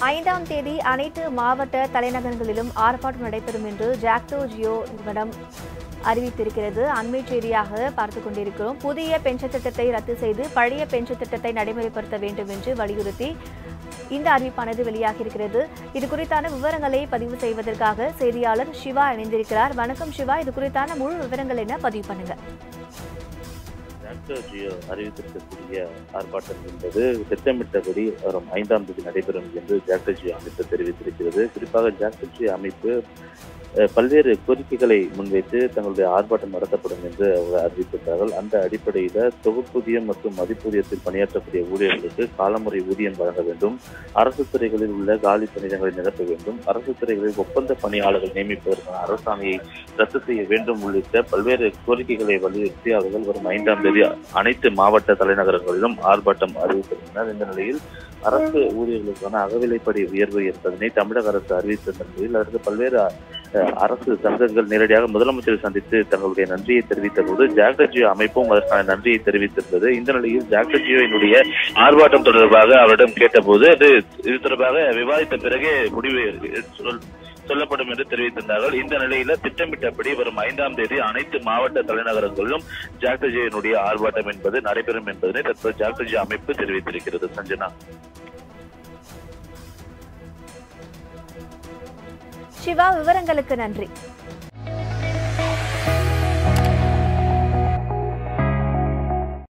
ஐந்தாம் தேதி அனைத்து மாவட்ட தலைநகரங்களிலும் ஆர்ப்பாட்டம் நடைபெறும் என்று ஜாக்டோ ஜியோ நிறுவனம் அறிவித்திருக்கிறது அண்மை செய்தியாக பார்த்துக் கொண்டிருக்கிறோம் புதிய பென்ஷன் திட்டத்தை ரத்து செய்து பழைய பென்ஷன் திட்டத்தை நடைமுறைப்படுத்த வேண்டும் என்று வலியுறுத்தி இந்த அறிவிப்பானது வெளியாகியிருக்கிறது இது குறித்தான விவரங்களை பதிவு செய்வதற்காக செய்தியாளர் சிவா இணைந்திருக்கிறார் வணக்கம் சிவா இது குறித்தான முழு விவரங்கள் என்ன பதிவு பண்ணுங்க டாக்டர் ஜியோ அறிவித்திருக்கக்கூடிய ஆர்ப்பாட்டம் என்பது திட்டமிட்டபடி வரும் ஐந்தாம் தேதி நடைபெறும் என்று டாக்டர் ஜியோ அமைப்பு தெரிவித்திருக்கிறது குறிப்பாக டாக்டர் ஜியோ அமைப்பு அஹ், பல்வேறு கோரிக்கைகளை முன்வைத்து தங்களுடைய ஆர்ப்பாட்டம் நடத்தப்படும் என்று அவர் அறிவித்திருக்கிறார்கள் அந்த அடிப்படையில் தொகுப்பூதியம் மற்றும் மதிப்பூதியத்தில் பணியாற்றக்கூடிய ஊழியர்களுக்கு காலமுறை ஊதியம் வழங்க வேண்டும் அரசு துறைகளில் உள்ள காலி பணியிடங்களை நிரப்ப வேண்டும் அரசு துறைகளில் ஒப்பந்த பணியாளர்கள் நியமிப்பதற்கான அரசாணையை ரத்து செய்ய வேண்டும் உள்ளிட்ட பல்வேறு கோரிக்கைகளை வலியுறுத்தி அவர்கள் வரும் ஐந்தாம் தேதி அனைத்து மாவட்ட தலைநகரங்களிலும் ஆர்ப்பாட்டம் அறிவித்திருந்தனர் இந்த நிலையில் அரசு ஊழியர்களுக்கான அகவிலைப்படி உயர்வு என்பதனை தமிழக அரசு அறிவித்திருந்த நிலையில் அதற்கு பல்வேறு அஹ், அரசு சங்கங்கள் நேரடியாக முதலமைச்சரை சந்தித்து தங்களுடைய நன்றியை தெரிவித்த போது ஜாக்டர்ஜியோ அமைப்பும் அதற்கான நன்றியை தெரிவித்திருந்தது இந்த நிலையில் ஜாக்டர்ஜியோவினுடைய ஆர்ப்பாட்டம் தொடர்பாக அவரிடம் கேட்டபோது அது இது தொடர்பாக விவாதித்த பிறகே முடிவு சொல்- சொல்லப்படும் என்று தெரிவித்திருந்தார்கள் இந்த நிலையில திட்டமிட்டபடி வரும் ஐந்தாம் தேதி அனைத்து மாவட்ட தலைநகரங்களிலும் ஜாக்டர்ஜியினுடைய ஆர்ப்பாட்டம் என்பது நடைபெறும் என்பதனை தற்போது ஜாக்டர்ஜி அமைப்பு தெரிவித்திருக்கிறது சஞ்சனா சிவா விவரங்களுக்கு நன்றி